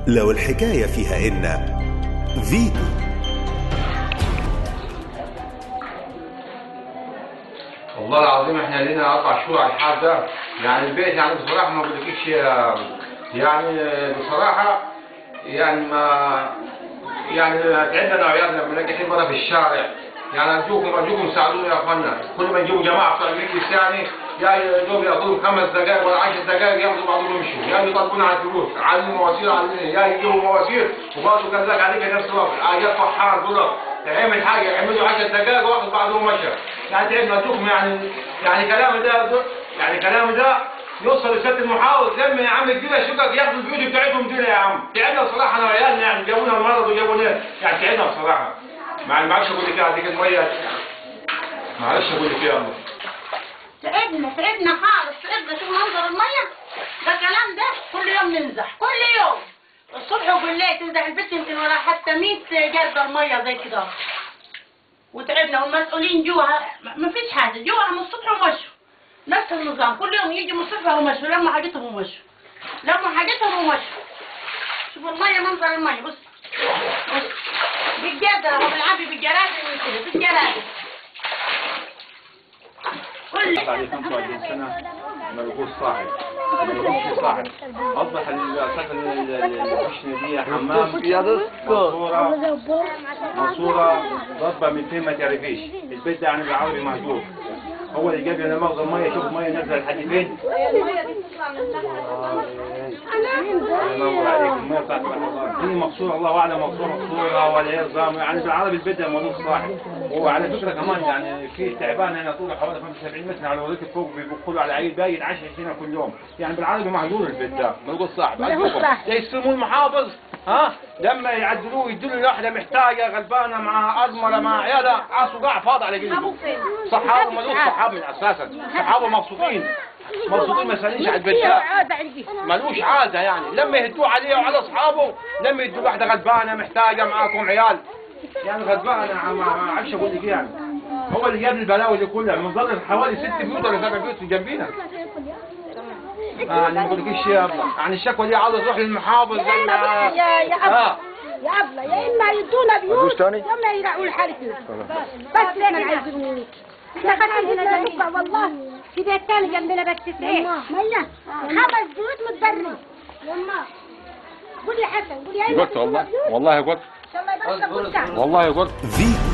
لو الحكاية فيها إن فيتو والله العظيم احنا لينا اربع شهور على الحال ده يعني البيت يعني بصراحه ما بقولكيش يعني بصراحه يعني ما يعني تعبنا وعيالنا ملاقيين بره في الشارع يعني ارجوكم ارجوكم ساعدونا يا اخوانا كل ما نجيبوا جماعه بتوع المجلس يعني يا دوب ياخذوا خمس دقائق ولا 10 دقائق ياخذوا بعضهم يمشوا يا يطلبون على الفلوس على المواسير على يا يجيبوا مواسير وبرضه كذلك عليك نفس الوقت حاجات فحار دولار تعمل حاجه يعملوا 10 دقائق واخذ بعضهم مشى يعني تعبنا ارجوكم يعني يعني كلامي ده يعني كلامي ده يوصل لسياده المحافظ لما يا عم الدنيا شقق ياخذوا البيوت بتاعتهم دول يا عم تعبنا بصراحه انا وعيالنا يعني جابونا المرض وجابونا يعني تعبنا بصراحه ما معلش اقول لك ايه هديك الميه معلش اقول لك ايه يا الله تعبنا تعبنا خالص تعبنا شوف منظر المية ده كلام ده كل يوم ننزح كل يوم الصبح وبالليل تنزح البيت يمكن ورا حتى 100 جردل مية زي كده وتعبنا والمسؤولين جوا ما فيش حاجة جوا من الصبح ومشوا نفس النظام كل يوم يجوا من الصبح ومشوا لما حاجتهم ومشوا لما حاجتهم ومشوا شوفوا المية منظر المية بص بص بالجردل اهو بالعبي بالجرادل كده بالجرادل كل بعد 25 سنه ملقوش صاحب ملقوش صاحب اصبح الاساس الكشنه دي حمام يا دكتور ماسوره ماسوره ضربه من فين ما تعرفيش البيت ده يعني بالعربي مهجور هو اللي جاب لنا مغزى الميه شوف الميه نازله لحد فين الله ينور عليك الميه بتاعت رمضان دي مقصوره الله اعلم مقصوره مقصوره ولا هي نظام يعني بالعربي البيت ده ملوش صاحب وعلى فكره كمان يعني في تعبان هنا طوله حوالي 75 متر على وليك فوق بيبقوا على عيل باين 10 20 كل يوم يعني بالعربي مهجور البيت ده ملوش صاحب ملوش صاحب. يسلموا المحافظ ها لما يعدلوه يدوا له واحده محتاجه غلبانه مع ارمله مع عيالها عاصوا قاع فاضي على قلبه صحابه ملوش صحاب من اساسا صحابه مبسوطين مبسوطين ما سالينش على البيت ده ملوش عادة يعني لما يهدوه عليه وعلى أصحابه لما يدوا واحدة غلبانة محتاجة معاكم عيال يعني غلبانة ما اعرفش أقول لك إيه يعني هو اللي جاب البلاوي دي كلها من ظل حوالي ست بيوت ولا سبع بيوت جنبينا يعني ما بقولكيش يا ابله يعني الشكوى دي عاوز تروح للمحافظ يا إما بص يا يا اه أبلة يا أبلة يا إما يدونا بيوت أدوس تاني؟ يا إما يرعوا لحالتنا بس احنا عايزين منك احنا خدنا هنا نقطع والله في بيت تاني جنبنا بس تسعين مية خمس بيوت متبرد يما قولي يا حسن قولي يا إما قلت والله والله قلت ان شاء الله يبارك لك والله قلت فيتو